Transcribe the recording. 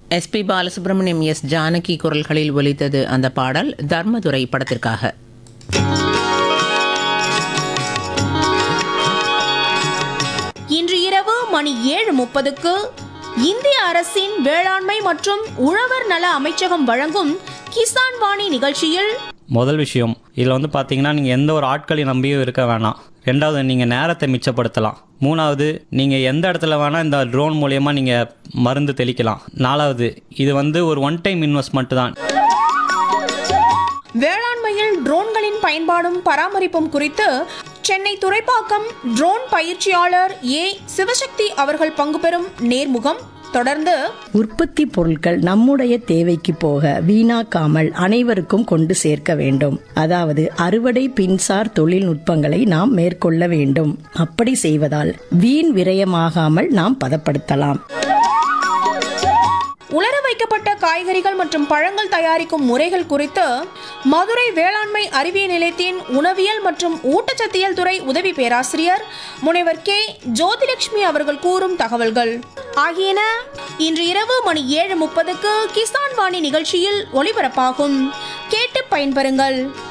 SP Balasubramaniam S Janaki குரல்களில் ஒலித்தது அந்த பாடல் தர்மதுரை படத்திற்காக இன்று இரவு மணி ஏழு முப்பதுக்கு இந்திய அரசின் வேளாண்மை மற்றும் உழவர் நல அமைச்சகம் வழங்கும் கிசான் வாணி நிகழ்ச்சியில் முதல் விஷயம் இதில் வந்து பார்த்தீங்கன்னா நீங்கள் எந்த ஒரு ஆட்களையும் நம்பியும் இருக்க வேணாம் ரெண்டாவது நீங்கள் நேரத்தை மிச்சப்படுத்தலாம் மூணாவது நீங்கள் எந்த இடத்துல வேணால் இந்த ட்ரோன் மூலயமா நீங்கள் மருந்து தெளிக்கலாம் நாலாவது இது வந்து ஒரு ஒன் டைம் இன்வெஸ்ட்மெண்ட் தான் வேளாண்மையில் ட்ரோன்களின் பயன்பாடும் பராமரிப்பும் குறித்து சென்னை துறைப்பாக்கம் ட்ரோன் பயிற்சியாளர் ஏ சிவசக்தி அவர்கள் பங்கு பெறும் நேர்முகம் தொடர்ந்து உற்பத்தி பொருட்கள் நம்முடைய தேவைக்கு போக வீணாக்காமல் அனைவருக்கும் கொண்டு சேர்க்க வேண்டும் அதாவது அறுவடை பின்சார் தொழில்நுட்பங்களை நாம் மேற்கொள்ள வேண்டும் அப்படி செய்வதால் வீண் விரயமாகாமல் நாம் பதப்படுத்தலாம் உலர வைக்கப்பட்ட காய்கறிகள் மற்றும் பழங்கள் தயாரிக்கும் முறைகள் குறித்து மதுரை வேளாண்மை அறிவியல் நிலையத்தின் உணவியல் மற்றும் ஊட்டச்சத்தியல் துறை உதவி பேராசிரியர் முனைவர் கே ஜோதிலட்சுமி அவர்கள் கூறும் தகவல்கள் ஆகியன இன்று இரவு மணி ஏழு முப்பதுக்கு கிசான் வாணி நிகழ்ச்சியில் ஒளிபரப்பாகும் கேட்டு பயன்பெறுங்கள்